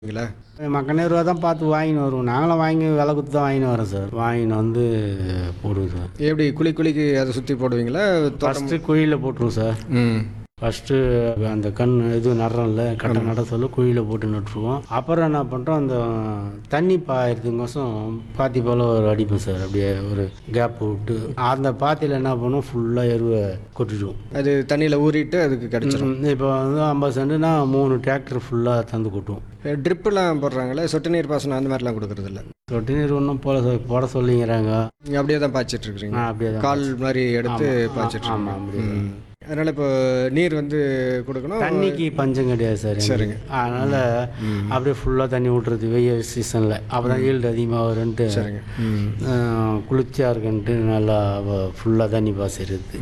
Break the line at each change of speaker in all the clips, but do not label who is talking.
ங்களா
மக்கநேருவா தான் பார்த்து வாங்கின்னு வருவோம் நாங்களும் வாங்கி விலை கொடுத்து தான் வாங்கின்னு வரோம் சார் வாங்கின்னு வந்து போடுவோம் சார்
எப்படி குழி குழிக்கு அதை சுற்றி போடுவீங்களா தோட்டம்
ஃபஸ்ட்டு குழியில் போட்டுருவோம் சார்
ம்
ஃபஸ்ட்டு அந்த கண் இது நடுறோம்ல கட்டை நட சொல்ல குழியில் போட்டு நட்டுருவோம் அப்புறம் என்ன பண்ணுறோம் அந்த தண்ணி பாயறதுக்கோசம் பாத்தி போல் ஒரு அடிப்போம் சார் அப்படியே ஒரு கேப் விட்டு அந்த பாத்தியில் என்ன பண்ணுவோம் ஃபுல்லாக எருவை கொட்டிடுவோம்
அது தண்ணியில் ஊறிட்டு அதுக்கு கிடச்சிரும்
இப்போ வந்து ஐம்பது சென்ட்டுனா மூணு டிராக்டர் ஃபுல்லாக தந்து கொட்டுவோம்
ட்ரிப்புலாம் போடுறாங்களே சொட்டு நீர் பாசனம் அந்த மாதிரிலாம் கொடுக்கறதில்ல
சொட்டு நீர் ஒன்றும் போல சார் போட சொல்லிங்கிறாங்க
நீங்கள் அப்படியே தான் பாய்ச்சிட்டு இருக்கிறீங்க
நான் அப்படியே தான்
கால் மாதிரி எடுத்து பாய்ச்சிட்டு
ஆமாம் அப்படியே தான்.
ம். அதனால இப்போ நீர் வந்து கொடுக்கணும்
தண்ணிக்கு பஞ்சம் கிடையாது சார் எங்களுக்கு.
சரிங்க.
அதனால அப்படியே ஃபுல்லாக தண்ணி விட்டுறது வெயில் சீசனில் அப்போ தான் ஈல்டு அதிகமாக வரும்ன்ட்டு
சரிங்க ம்
ஆஹ், குளிர்ச்சியா இருக்குன்ட்டு நல்லா ஃபுல்லாக தண்ணி பாசிடுது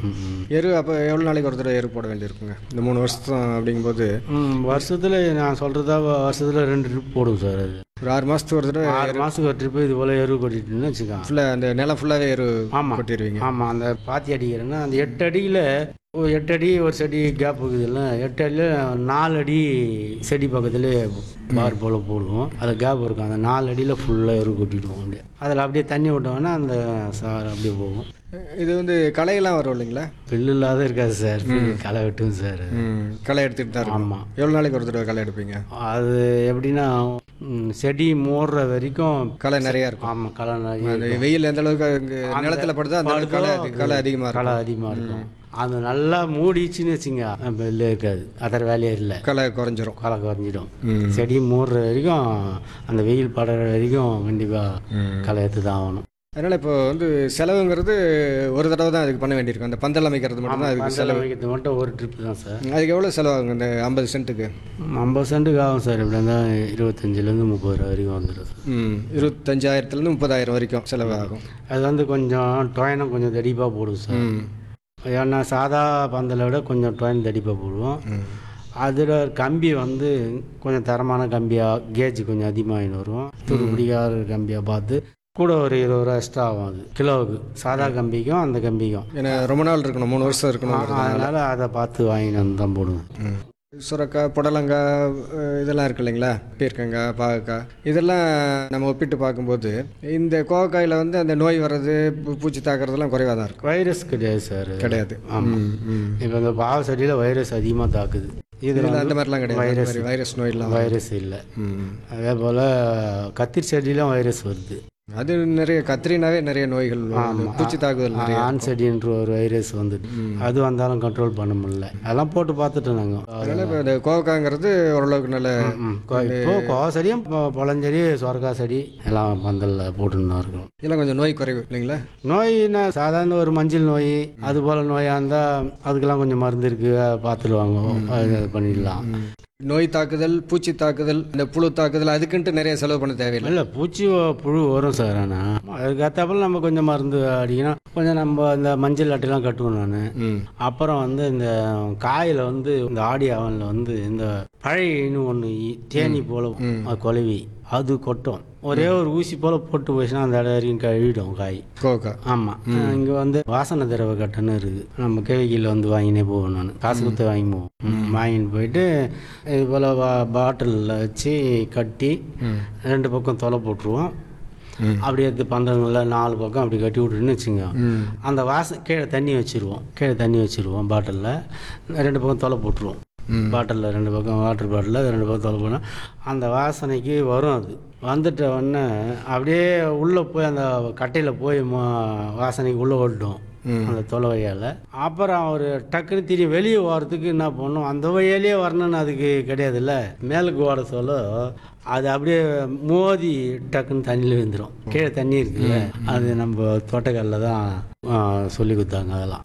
எரு அப்போ எவ்வளோ நாளைக்கு ஒரு தடவை எரு போட வேண்டியிருக்குங்க இந்த மூணு வருஷம் அப்படிங்கும்போது
வருஷத்தில் நான் சொல்கிறதா வருஷத்தில் ரெண்டு ட்ரிப் போடுவோம் சார் அது
ஒரு ஆறு மாதத்துக்கு ஒரு தடவை
ஆறு மாதத்துக்கு ஒரு ட்ரிப்பு இது போல் எரு கொட்டிட்டுன்னு வச்சுக்கோங்க
ஃபுல்லாக அந்த நிலம் ஃபுல்லாகவே எரு
ஆமாம்
கொட்டிடுவீங்க
ஆமாம் அந்த பாத்தி அடிக்கிறேன்னா அந்த எட்டு அடியில் ஒரு எட்டு அடி ஒரு செடி கேப் இருக்குதுல்ல எட்டு அடியில் நாலு அடி செடி பக்கத்துலேயே பார் போல் போடுவோம் அதில் கேப் இருக்கும் அந்த நாலு அடியில் ஃபுல்லாக எரு கொட்டிடுவோம் அப்படியே அதில் அப்படியே தண்ணி விட்டோம்னா அந்த சார் அப்படியே போகும்
இது வந்து களையெல்லாம் வரும் இல்லைங்களா
பில்லு இல்லாத இருக்காது சார் பில்லு களை வெட்டும் சார்
ம் களை எடுத்துகிட்டு தான் இருக்கும்
ஆமாம்
எவ்வளோ நாளைக்கு ஒரு தடவை களை எடுப்பீங்க
அது எப்படின்னா ம், செடி மூடுற வரைக்கும்
களை நிறையா இருக்கும்
ஆமாம் களை நிறைய
அந்த வெயில் எந்த அளவுக்கு அங்கே நிலத்துல படுதோ அந்த அளவுக்கு களை அதிக- களை அதிகமாக இருக்கும்
களை அதிகமாக இருக்கும் அது நல்லா மூடிச்சுன்னு வச்சுங்க பில்லு இருக்காது அதர் வேலையே இல்லை
களை குறைஞ்சிரும்
களை குறைஞ்சிடும்
ம்.
செடி மூடுற வரைக்கும் அந்த வெயில் படுற வரைக்கும் கண்டிப்பாக களை எடுத்து தான் ஆகணும்
அதனால் இப்போ வந்து செலவுங்கிறது ஒரு தடவை தான் அதுக்கு பண்ண வேண்டியிருக்கும் அந்த பந்தல் அமைக்கிறது மட்டும்தான் அதுக்கு
பந்தல்
செலவு
வைக்கிறது மட்டும் ஒரு ட்ரிப் தான் சார்
அதுக்கு எவ்வளோ செலவாகுங்க இந்த ஐம்பது சென்ட்டுக்கு
ஐம்பது சென்ட்டுக்கு ஆகும் சார் இப்படி இருந்தால் இருபத்தஞ்சிலேருந்து முப்பது ரூபா வரைக்கும் வந்துடும் சார்
ம் இருபத்தஞ்சாயிரத்துலேருந்து முப்பதாயிரம் வரைக்கும் செலவாகும்
அது வந்து கொஞ்சம் டொயனும் கொஞ்சம் தடிப்பாக போடும் சார்
ம்
ஏன்னா சாதா பந்தலை விட கொஞ்சம் டொயின் தடிப்பாக போடுவோம்
ம்
அதில் கம்பி வந்து கொஞ்சம் தரமான கம்பியாக கேஜ் கொஞ்சம் அதிகமாகின்னு வரும் துரு பிடிக்காத கம்பியாக பார்த்து கூட ஒரு இருபது ரூபா எக்ஸ்ட்ரா ஆகும் அது கிலோவுக்கு சாதா கம்பிக்கும் அந்த கம்பிக்கும்
ஏன்னா ரொம்ப நாள் இருக்கணும் மூணு வருஷம் இருக்கணும்
அதனால் அதை பார்த்து வாங்கிட்டு வந்து தான் போடுவேன்
ம். சுரக்காய் புடலங்காய் அஹ், இதெல்லாம் இருக்கு இல்லைங்களா பீர்க்கங்காய் பாகக்காய் இதெல்லாம் நம்ம ஒப்பிட்டு பார்க்கும்போது இந்த கோவக்காயில் வந்து அந்த நோய் வர்றது பூ- பூச்சி தாக்குறதெல்லாம் குறைவாக தான் இருக்கும்
வைரஸ் கிடையாது சார்
கிடையாது
ஆமாம்
ம், ம்.
இப்போ இந்த பாவ செடியில் வைரஸ் அதிகமாக தாக்குது இதில்
இதுல அந்த மாதிரிலாம் கிடையாது அந்த
வைரஸ்
மாதிரி வைரஸ் நோயெல்லாம்
வைரஸ் இல்லை
ம்.
அதே போல் கத்திரி செடியிலும் வைரஸ் வருது
அது நிறைய கத்திரினாவே நிறைய நோய்கள் வருது. பூச்சி தாக்குதல் நிறைய
ஆன் செடின்ற ஒரு வைரஸ் வந்துட்டு அது வந்தாலும் கண்ட்ரோல் பண்ண முடியல அதெல்லாம் போட்டு பார்த்துட்டோம் நாங்கள்
அதனால இப்போ இந்த கோவக்காங்கிறது ஓரளவுக்கு நல்ல
இப்போ கோவ செடியும் பொ- பழஞ்செடி சொரக்காய் செடி எல்லாம் பந்தலில் போட்டுன்னு தான் இருக்கணும்
இதெல்லாம் கொஞ்சம் நோய் குறைவு இல்லைங்களா
நோய்னா சாதாரண ஒரு மஞ்சள் நோய் அது போல் நோயாக இருந்தால் அதுக்கெல்லாம் கொஞ்சம் மருந்து இருக்குது பார்த்துடுவாங்க அது பண்ணிடலாம்
நோய் தாக்குதல் பூச்சி தாக்குதல் இந்த புழு தாக்குதல் அதுக்குன்ட்டு நிறைய செலவு பண்ண தேவையில்லை
இல்லை பூச்சி வ- புழு வரும் சார் ஆனால் அதுக்கேற்றாப்புல நம்ம கொஞ்சம் மருந்து அடிக்கணும் கொஞ்சம் நம்ம இந்த மஞ்சள் அட்டையெல்லாம் கட்டுவோம் நான்
ம்
அப்புறம் வந்து இந்த காயில் வந்து இந்த ஆடி அவனில் வந்து இந்த பழையன்னு ஒன்று தேனி போல அது குலவி அது கொட்டும் ஒரே ஒரு ஊசி போல் போட்டு போச்சுன்னா அந்த இடம் வரைக்கும் கழுவிடும் காய்
கோவக்காய்
ஆமாம் இங்கே வந்து வாசனை திரவ கட்டுன்னு இருக்குது நம்ம கேவிக்கியில் வந்து வாங்கினே போவேன் நான் காசு கொடுத்து வாங்கி போவோம் ம், வாங்கிட்டு போயிட்டு இது போல் பா பாட்டிலில் வச்சு கட்டி ரெண்டு பக்கம் தொலை போட்டுருவோம் அப்படியே எடுத்து பந்தங்கள்ல நாலு பக்கம் அப்படி கட்டி விட்டுன்னு வச்சுங்க அந்த வாசம் கீழே தண்ணி வச்சுருவோம் கீழே தண்ணி வச்சுருவோம் பாட்டிலில் ரெண்டு பக்கம் தொலை போட்டுருவோம் பாட்டிலில் ரெண்டு பக்கம் வாட்டர் பாட்டிலில் ரெண்டு பக்கம் தொலை போனால் அந்த வாசனைக்கு வரும் அது வந்துட்ட உடனே அப்படியே உள்ளே போய் அந்த கட்டையில் போய் ம- வாசனைக்கு உள்ளே ஓட்டும் அந்த தொலை வழியால் அப்புறம் அவர் டக்குன்னு திரும்பி வெளியே ஓடுறதுக்கு என்ன பண்ணும் அந்த வழியாலேயே வரணும்னு அதுக்கு கிடையாதுல்ல மேலுக்கு ஓட சொல்ல அது அப்படியே மோதி டக்குன்னு தண்ணியில் விழுந்துடும் கீழே தண்ணி இருக்குல்ல அது நம்ம தோட்டக்காலில் தான் ஆ, சொல்லி கொடுத்தாங்க அதெல்லாம்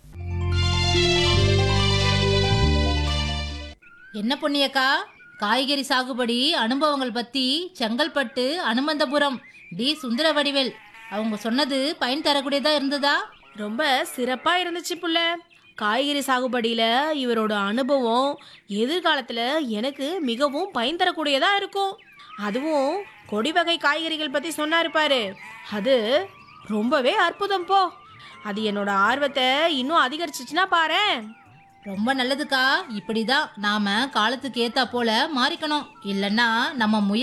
என்ன பொன்னியக்கா காய்கறி சாகுபடி அனுபவங்கள் பத்தி செங்கல்பட்டு அனுமந்தபுரம் டி சுந்தர வடிவேல் அவங்க சொன்னது பயன் தரக்கூடியதா இருந்ததா
ரொம்ப சிறப்பா இருந்துச்சு புள்ள காய்கறி சாகுபடியில இவரோட அனுபவம் எதிர்காலத்துல எனக்கு மிகவும் பயன் தரக்கூடியதா இருக்கும் அதுவும் கொடி வகை காய்கறிகள் பத்தி சொன்னாரு பாரு அது ரொம்பவே அற்புதம் போ அது என்னோட ஆர்வத்தை இன்னும் அதிகரிச்சிச்சுன்னா பாரேன்
ரொம்ப நல்லதுக்கா இப்படிதான் நாம காலத்துக்கு ஏத்தா போல மாறிக்கணும் இல்லைன்னா நம்ம முயற்சி